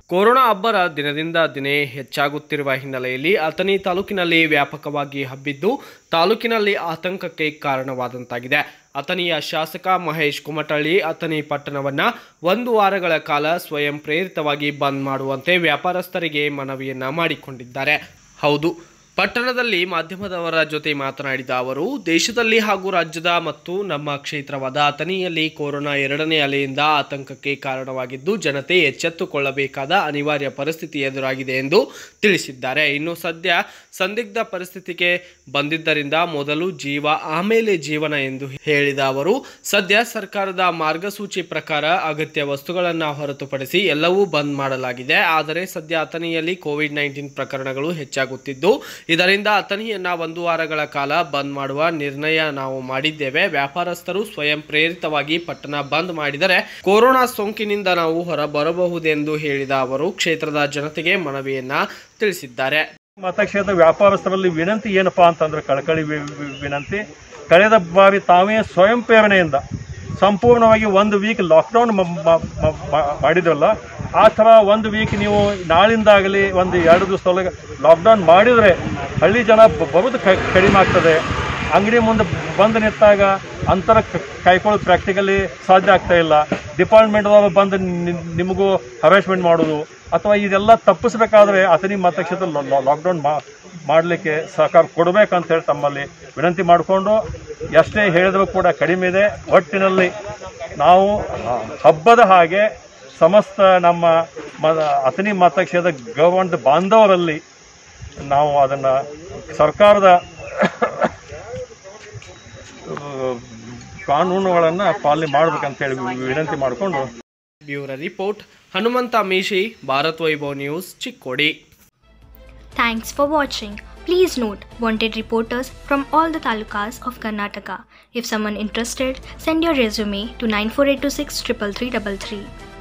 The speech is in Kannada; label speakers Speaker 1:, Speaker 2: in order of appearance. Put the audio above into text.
Speaker 1: ಕೊರೋನಾ ಅಬ್ಬರ ದಿನದಿಂದ ದಿನೇ ಹೆಚ್ಚಾಗುತ್ತಿರುವ ಹಿನ್ನೆಲೆಯಲ್ಲಿ ಅಥಣಿ ತಾಲೂಕಿನಲ್ಲಿ ವ್ಯಾಪಕವಾಗಿ ಹಬ್ಬಿದ್ದು ತಾಲೂಕಿನಲ್ಲಿ ಆತಂಕಕ್ಕೆ ಕಾರಣವಾದಂತಾಗಿದೆ ಅಥಣಿಯ ಶಾಸಕ ಮಹೇಶ್ ಕುಮಟಳ್ಳಿ ಅಥಣಿ ಪಟ್ಟಣವನ್ನ ಒಂದು ವಾರಗಳ ಕಾಲ ಸ್ವಯಂ ಪ್ರೇರಿತವಾಗಿ ಬಂದ್ ಮಾಡುವಂತೆ ವ್ಯಾಪಾರಸ್ಥರಿಗೆ ಮನವಿಯನ್ನ ಮಾಡಿಕೊಂಡಿದ್ದಾರೆ ಹೌದು ಪಟ್ಟಣದಲ್ಲಿ ಮಾಧ್ಯಮದವರ ಜೊತೆ ಮಾತನಾಡಿದ ಅವರು ದೇಶದಲ್ಲಿ ಹಾಗೂ ರಾಜ್ಯದ ಮತ್ತು ನಮ್ಮ ಕ್ಷೇತ್ರವಾದ ಅಥಣಿಯಲ್ಲಿ ಕೊರೋನಾ ಎರಡನೇ ಅಲೆಯಿಂದ ಆತಂಕಕ್ಕೆ ಕಾರಣವಾಗಿದ್ದು ಜನತೆ ಎಚ್ಚೆತ್ತುಕೊಳ್ಳಬೇಕಾದ ಅನಿವಾರ್ಯ ಪರಿಸ್ಥಿತಿ ಎದುರಾಗಿದೆ ಎಂದು ತಿಳಿಸಿದ್ದಾರೆ ಇನ್ನು ಸದ್ಯ ಸಂದಿಗ್ಧ ಪರಿಸ್ಥಿತಿಗೆ ಬಂದಿದ್ದರಿಂದ ಮೊದಲು ಜೀವ ಆಮೇಲೆ ಜೀವನ ಎಂದು ಹೇಳಿದ ಅವರು ಸದ್ಯ ಸರ್ಕಾರದ ಮಾರ್ಗಸೂಚಿ ಪ್ರಕಾರ ಅಗತ್ಯ ವಸ್ತುಗಳನ್ನು ಹೊರತುಪಡಿಸಿ ಎಲ್ಲವೂ ಬಂದ್ ಮಾಡಲಾಗಿದೆ ಆದರೆ ಸದ್ಯ ಅಥಣಿಯಲ್ಲಿ ಕೋವಿಡ್ ನೈನ್ಟೀನ್ ಪ್ರಕರಣಗಳು ಹೆಚ್ಚಾಗುತ್ತಿದ್ದು ಇದರಿಂದ ಅಥಣಿಯನ್ನ ಒಂದು ವಾರಗಳ ಕಾಲ ಬಂದ್ ಮಾಡುವ ನಿರ್ಣಯ ನಾವು ಮಾಡಿದ್ದೇವೆ ವ್ಯಾಪಾರಸ್ಥರು ಸ್ವಯಂ ಪ್ರೇರಿತವಾಗಿ ಪಟ್ಟಣ ಬಂದ್ ಮಾಡಿದರೆ ಕೊರೋನಾ ಸೋಂಕಿನಿಂದ ನಾವು ಹೊರ ಬರಬಹುದೆಂದು ಹೇಳಿದ ಅವರು ಕ್ಷೇತ್ರದ ಜನತೆಗೆ ಮನವಿಯನ್ನ ತಿಳಿಸಿದ್ದಾರೆ
Speaker 2: ಮತಕ್ಷೇತ್ರ ವ್ಯಾಪಾರಸ್ಥರಲ್ಲಿ ವಿನಂತಿ ಏನಪ್ಪಾ ಅಂತಂದ್ರೆ ಕಳಕಳಿ ವಿ- ವಿ- ವಿನಂತಿ ಕಳೆದ ಬಾರಿ ತಾವೇ ಸ್ವಯಂ ಪ್ರೇರಣೆಯಿಂದ ಸಂಪೂರ್ಣವಾಗಿ ಒಂದು ವೀಕ್ ಲಾಕ್ಡೌನ್ ಮಾಡಿದ್ರಲ್ಲ ಆ ಥರ ಒಂದು ವೀಕ್ ನೀವು ನಾಳಿಂದಾಗಲಿ ಒಂದು ಎರಡು ದಿವಸದೊಳಗೆ ಲಾಕ್ಡೌನ್ ಮಾಡಿದರೆ ಹಳ್ಳಿ ಜನ ಬ- ಬರೋದು ಕ- ಕಡಿಮೆ ಆಗ್ತದೆ ಅಂಗಡಿ ಮುಂದೆ ಬಂದು ನಿಂತಾಗ ಅಂತರ ಕ- ಕಾಯ್ಕೊಳ್ಳೋದು ಪ್ರಾಕ್ಟಿಕಲಿ ಸಾಧ್ಯ ಆಗ್ತಾ ಇಲ್ಲ ಡಿಪಾರ್ಟ್ಮೆಂಟ್ದವರು ಬಂದು ನಿ- ನಿಮಗೂ ಹರಾಸ್ಮೆಂಟ್ ಮಾಡೋದು ಅಥವಾ ಇದೆಲ್ಲ ತಪ್ಪಿಸ್ಬೇಕಾದ್ರೆ ಅಥಣಿ ಮತಕ್ಷೇತ್ರ ಲಾಕ್ಡೌನ್ ಮಾಡಲಿಕ್ಕೆ ಸಹಕಾರ ಕೊಡಬೇಕಂತ ಹೇಳಿ ತಮ್ಮಲ್ಲಿ ವಿನಂತಿ ಮಾಡಿಕೊಂಡು ಎಷ್ಟೇ ಹೇಳಿದ್ರು ಕೂಡ ಕಡಿಮೆ ಇದೆ ಒಟ್ಟಿನಲ್ಲಿ ನಾವು ಹಬ್ಬದ ಹಾಗೆ ಸಮಸ್ತ ನಮ್ಮ ಮ ಅಥಣಿ ಮತಕ್ಷೇತ್ರ ಗೌರ್ಮೆಂಟ್ ಬಾಂಧವರಲ್ಲಿ ನಾವು ಅದನ್ನು ಸರ್ಕಾರದ ಕಾನೂನುಗಳನ್ನು ಪಾಲನೆ ಮಾಡ್ಬೇಕಂತ ಹೇಳಿ ವಿನಂತಿ ಮಾಡಿಕೊಂಡು
Speaker 1: bureau report Hanumantha Meeshi Bharat Vaibhav news Chikkodi
Speaker 3: Thanks for watching. Please note wanted reporters from all the talukas of Karnataka. If someone interested, send your resume to 94826 33333.